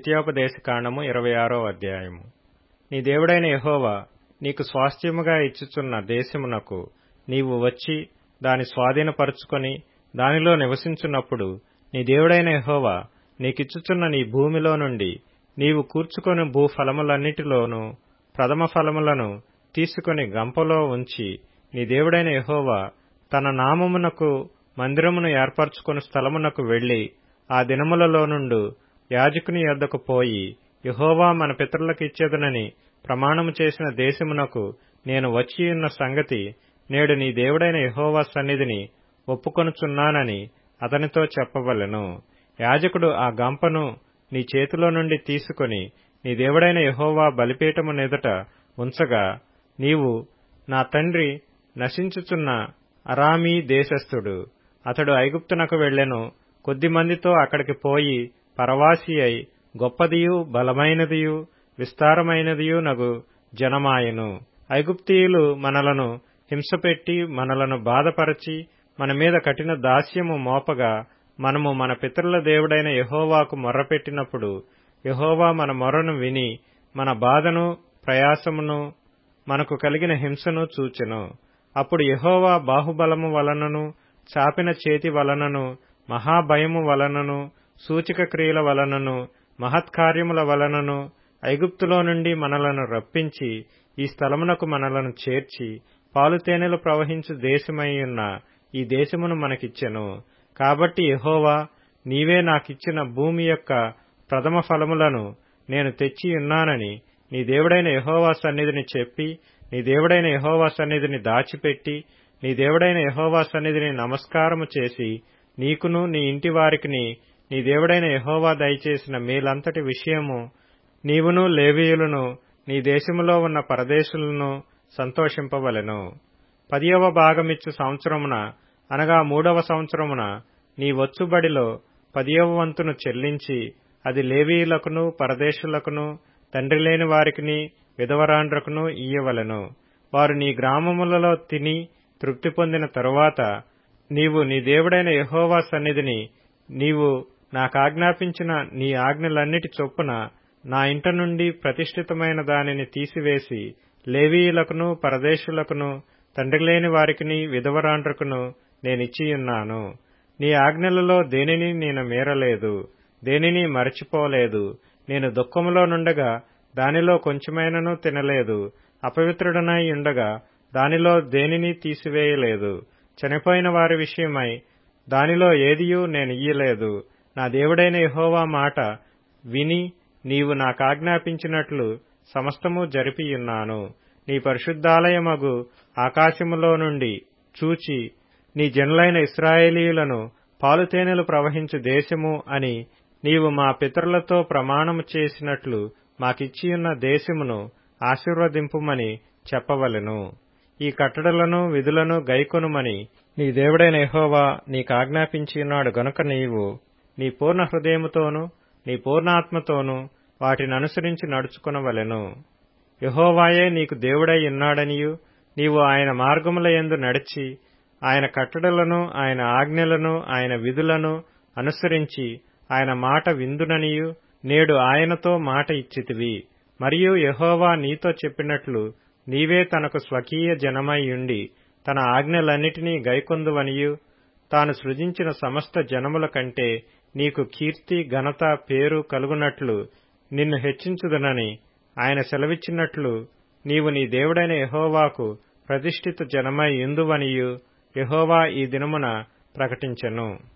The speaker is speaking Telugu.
ద్వితీయోపదేశ కాండము ఇరవై ఆరో అధ్యాయము నీ దేవుడైన యెహోవా నీకు స్వాస్థ్యముగా ఇచ్చుచున్న దేశమునకు నీవు వచ్చి దాని స్వాధీనపరుచుకొని దానిలో నివసించున్నప్పుడు నీ దేవుడైన యెహోవా నీకిచ్చుచున్న నీ భూమిలో నుండి నీవు కూర్చుకొని భూఫలములన్నిటిలోనూ ప్రథమ ఫలములను తీసుకొని గంపలో ఉంచి నీ దేవుడైన యెహోవా తన నామమునకు మందిరమును ఏర్పరచుకొని స్థలమునకు వెళ్లి ఆ దినములలో నుండు యాజకుని యొద్దకు పోయి యెహోవా మన పితరులకు ఇచ్చేదనని ప్రమాణము చేసిన దేశమునకు నేను వచ్చియున్న సంగతి నేడు నీ దేవుడైన యెహోవా సన్నిధిని ఒప్పుకొనుచున్నానని అతనితో చెప్పవలెను యాజకుడు ఆ గంపను నీ చేతిలో నుండి తీసుకొని నీ దేవుడైన యెహోవా బలిపీఠము నెదుట ఉంచగా నీవు నా తండ్రి నశించుచున్న అరామీ దేశస్థుడు అతడు ఐగుప్తునకు వెళ్లెను కొద్దిమందితో అక్కడికి పోయి పరవాసి అయి గొప్పదియు బలమైనదియు విస్తారమైనదియు నగు జనమాయెను ఐగుప్తీయులు మనలను హింసపెట్టి మనలను బాధపరచి మన మీద కఠిన దాస్యము మోపగా మనము మన పితరుల దేవుడైన యెహోవాకు మొర్రపెట్టినప్పుడు యెహోవా మన మొర్రను విని మన బాధను ప్రయాసమును మనకు కలిగిన హింసను చూచెను అప్పుడు యెహోవా బాహుబలము వలనను చాపిన చేతి వలనను మహాభయము వలనను సూచక క్రియల వలనను మహత్కార్యముల వలనను ఐగుప్తులో నుండి మనలను రప్పించి ఈ స్థలమునకు మనలను చేర్చి పాలుతేనెలు ప్రవహించు దేశమైయున్న ఈ దేశమును మనకిచ్చెను కాబట్టి యెహోవా నీవే నాకిచ్చిన భూమి యొక్క ప్రథమ ఫలములను నేను తెచ్చి ఉన్నానని నీ దేవుడైన యెహోవా సన్నిధిని చెప్పి నీ దేవుడైన యెహోవా సన్నిధిని దాచిపెట్టి నీ దేవుడైన యెహోవా సన్నిధిని నమస్కారము చేసి నీకును నీ ఇంటి వారికిని నీ దేవుడైన యెహోవా దయచేసిన మేలంతటి విషయము నీవును లేవీయులను నీ దేశములో ఉన్న పరదేశులను సంతోషింపవలెను పదియవ భాగమిచ్చు సంవత్సరమున అనగా మూడవ సంవత్సరమున నీ వచ్చుబడిలో పదియవ వంతును చెల్లించి అది లేవీయులకును పరదేశులకును తండ్రి లేని వారికిని విధవరాండ్రకును ఇయ్యవలెను వారు నీ గ్రామములలో తిని తృప్తి పొందిన తరువాత నీవు నీ దేవుడైన యెహోవా సన్నిధిని నీవు నాకాజ్ఞాపించిన నీ ఆజ్ఞలన్నిటి చొప్పున నా ఇంట నుండి ప్రతిష్ఠితమైన దానిని తీసివేసి లేవీయులకును పరదేశులకును తండ్రి లేని వారికిని విధవరాండ్రకును నేనిచ్చియున్నాను నీ ఆజ్ఞలలో దేనిని నేను మీరలేదు దేనిని మరచిపోలేదు నేను దుఃఖములో నుండగా దానిలో కొంచెమైనను తినలేదు అపవిత్రుడనై ఉండగా దానిలో దేనిని తీసివేయలేదు చనిపోయిన వారి విషయమై దానిలో ఏదియూ నేను ఇయ్యలేదు నా దేవుడైన యహోవా మాట విని నీవు నాకాజ్ఞాపించినట్లు సమస్తము జరిపియున్నాను నీ పరిశుద్ధాలయమగు ఆకాశములో నుండి చూచి నీ జనులైన ఇస్రాయేలీయులను పాలుతేనెలు ప్రవహించు దేశము అని నీవు మా పితరులతో ప్రమాణము చేసినట్లు మాకిచ్చియున్న దేశమును ఆశీర్వదింపుమని చెప్పవలెను ఈ కట్టడలను విధులను గైకొనుమని నీ దేవుడైన యెహోవా నీకాజ్ఞాపించియున్నాడు గనుక నీవు నీ పూర్ణ హృదయముతోనూ నీ పూర్ణాత్మతోనూ వాటిని అనుసరించి నడుచుకునవలెను యహోవాయే నీకు దేవుడై ఉన్నాడనియు నీవు ఆయన మార్గముల యందు నడిచి ఆయన కట్టడలను ఆయన ఆజ్ఞలను ఆయన విధులను అనుసరించి ఆయన మాట విందుననియు నేడు ఆయనతో మాట ఇచ్చితివి మరియు యహోవా నీతో చెప్పినట్లు నీవే తనకు స్వకీయ జనమైయుండి తన ఆజ్ఞలన్నిటినీ గైకొందువనియు తాను సృజించిన సమస్త జనముల కంటే నీకు కీర్తి ఘనత పేరు కలుగునట్లు నిన్ను హెచ్చించుదనని ఆయన సెలవిచ్చినట్లు నీవు నీ దేవుడైన యహోవాకు ప్రతిష్ఠిత జనమై ఇందువనియు యహోవా ఈ దినమున ప్రకటించెను